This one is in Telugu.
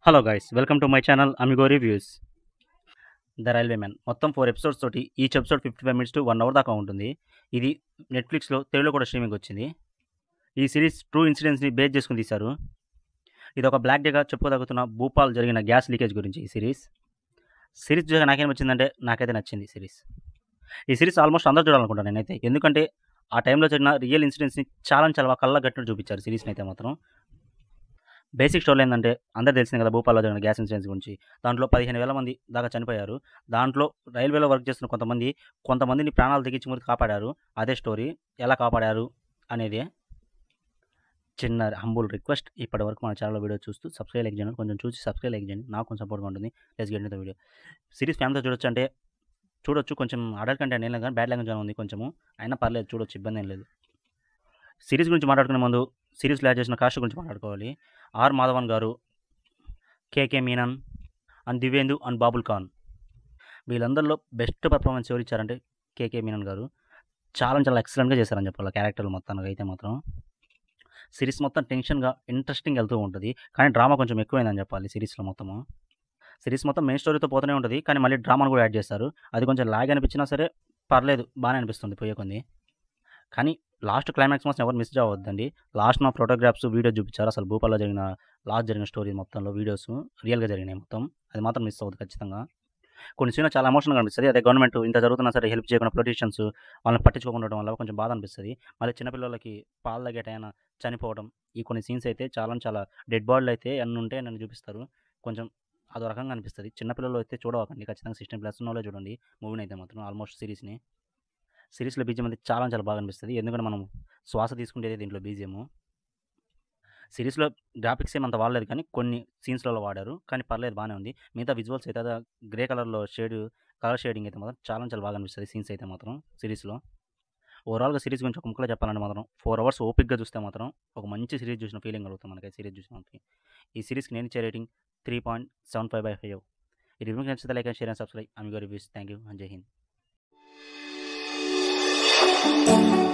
hello guys welcome to my channel Amigo Reviews the Railway Man మొత్తం ఫోర్ ఎపిసోడ్స్ తోటి each episode fifty five minutes to one hour దాకా ఉంటుంది ఇది నెట్ఫ్లిక్స్లో తెలుగులో కూడా స్ట్రీమింగ్ వచ్చింది ఈ సిరీస్ ట్రూ ఇన్సిడెంట్స్ని బేస్ చేసుకుని తీశారు ఇది ఒక బ్లాక్ డేగా చెప్పుకోదగుతున్న భూపాల్ జరిగిన గ్యాస్ లీకేజ్ గురించి ఈ సిరీస్ సిరీస్ చూసాక నాకేం వచ్చిందంటే నాకైతే నచ్చింది ఈ సిరీస్ ఈ సిరీస్ ఆల్మోస్ట్ అందరూ చూడాలనుకుంటాను నేనైతే ఎందుకంటే ఆ టైంలో జరిగిన రియల్ ఇన్సిడెంట్స్ని చాలా చాలా కళ్ళ గట్టినట్టు చూపించారు సిరీస్ని అయితే మాత్రం బేసిక్ స్టోరీ ఏంటంటే అందరు తెలిసింది కదా భూపాల్లో జరిగిన గ్యాస్ ఇన్సిడెంట్స్ గురించి దాంట్లో పదిహేను వేల మంది దాకా చనిపోయారు దాంట్లో రైల్వేలో వర్క్ చేస్తున్న కొంతమంది కొంతమందిని ప్రాణాలు తెగించి ముందు కాపాడారు అదే స్టోరీ ఎలా కాపాడారు అనేది చిన్న హంబుల్ రిక్వెస్ట్ ఇప్పటి వరకు మన ఛానల్ వీడియో చూస్తూ సబ్స్క్రైబ్ లైక్ చేయండి కొంచెం చూసి సబ్స్క్రైబ్ లైక్ చేయండి నాకు కొంచెం సపోర్ట్గా ఉంటుంది let's get the video series ఫ్యామిలీతో చూడొచ్చు అంటే చూడొచ్చు కొంచెం అడల్ట్ కంటే నేను కానీ బ్యాడ్ లాంగ్వేజ్ ఉంది కొంచెము అయినా పర్లేదు చూడొచ్చు ఇబ్బంది ఏం లేదు సిరీస్ గురించి మాట్లాడుకునే ముందు సిరీస్లో యాడ్ చేసిన కాస్ట్ గురించి మాట్లాడుకోవాలి R Madhavan garu KK Menon and Divyendu and Babil Khan వీళ్ళందరిలో బెస్ట్ పర్ఫార్మెన్స్ ఎవరు ఇచ్చారంటే కేకే మీనన్ గారు చాలా చాలా ఎక్సలెంట్గా చేశారని చెప్పాలి క్యారెక్టర్లు మొత్తానికి అయితే మాత్రం సిరీస్ మొత్తం టెన్షన్గా ఇంట్రెస్టింగ్ వెళ్తూ ఉంటుంది కానీ డ్రామా కొంచెం ఎక్కువైందని చెప్పాలి సిరీస్లో మొత్తము సిరీస్ మొత్తం మెయిన్ స్టోరీతో పోతూనే ఉంటుంది కానీ మళ్ళీ డ్రామాను కూడా యాడ్ చేస్తారు అది కొంచెం లాగ్ అనిపించినా సరే పర్లేదు బాగానే అనిపిస్తుంది పోయే కొంది కానీ లాస్ట్ క్లైమాక్స్ మాత్రం ఎవరు మిస్ అవ్వద్దండి లాస్ట్ మా ఫోటోగ్రాఫ్స్ వీడియో చూపించారు అసలు భూపాల్లో జరిగిన లాస్ట్ జరిగిన స్టోరీ మొత్తంలో వీడియోస్ రియల్గా జరిగినాయి మొత్తం అది మాత్రం మిస్ అవ్వదు ఖచ్చితంగా కొన్ని సీన్ చాలా ఎమోషనల్గా అనిపిస్తుంది అదే గవర్నమెంట్ ఇంత జరుగుతున్నా సరే హెల్ప్ చేయకుండా పొలిటీషియన్స్ వాళ్ళని పట్టించుకోకుండా ఉండడం వల్ల కొంచెం బాధ అనిపిస్తుంది మళ్ళీ చిన్నపిల్లలకి పాలు తగ్గేటైనా చనిపోవడం ఈ కొన్ని సీన్స్ అయితే చాలా చాలా డెడ్ బాడీలు అయితే ఎన్ని ఉంటే నన్ను చూపిస్తారు కొంచెం అదో రకంగా అనిపిస్తుంది చిన్నపిల్లలు అయితే చూడవకండి ఖచ్చితంగా సిక్స్టీన్ ప్లస్ ఉన్న వాళ్ళే చూడండి మూవీని అయితే మాత్రం ఆల్మోస్ట్ సిరీస్ని సిరీస్లో బీజియం అయితే చాలా చాలా బాగా అనిపిస్తుంది ఎందుకంటే మనం శ్వాస తీసుకుంటేది దీంట్లో బీజియము సిరీస్లో గ్రాఫిక్స్ ఏమంత వాడలేదు కానీ కొన్ని సీన్స్లలో వాడారు కానీ పర్లేదు బాగానే ఉంది మిగతా విజువల్స్ అయితే అదే గ్రే కలర్లో షేడ్ కలర్ షేడింగ్ అయితే మాత్రం చాలా చాలా బాగా అనిపిస్తుంది సీన్స్ అయితే మాత్రం సిరీస్లో ఓవరాల్గా సిరీస్ గురించి ఒక ముక్కలో చెప్పాలంటే మాత్రం ఫోర్ అవర్స్ ఓపిక్గా చూస్తే మాత్రం ఒక మంచి సిరీస్ చూసిన ఫీలింగ్ కలుగుతుంది మనకి సిరీస్ చూసిన మనకి ఈ సిరీస్కి నేను ఇచ్చే rating three point seven five by five ఈ రివ్యూకి నచ్చితే like and share and subscribe Amigo Reviews thank you and Jai Hind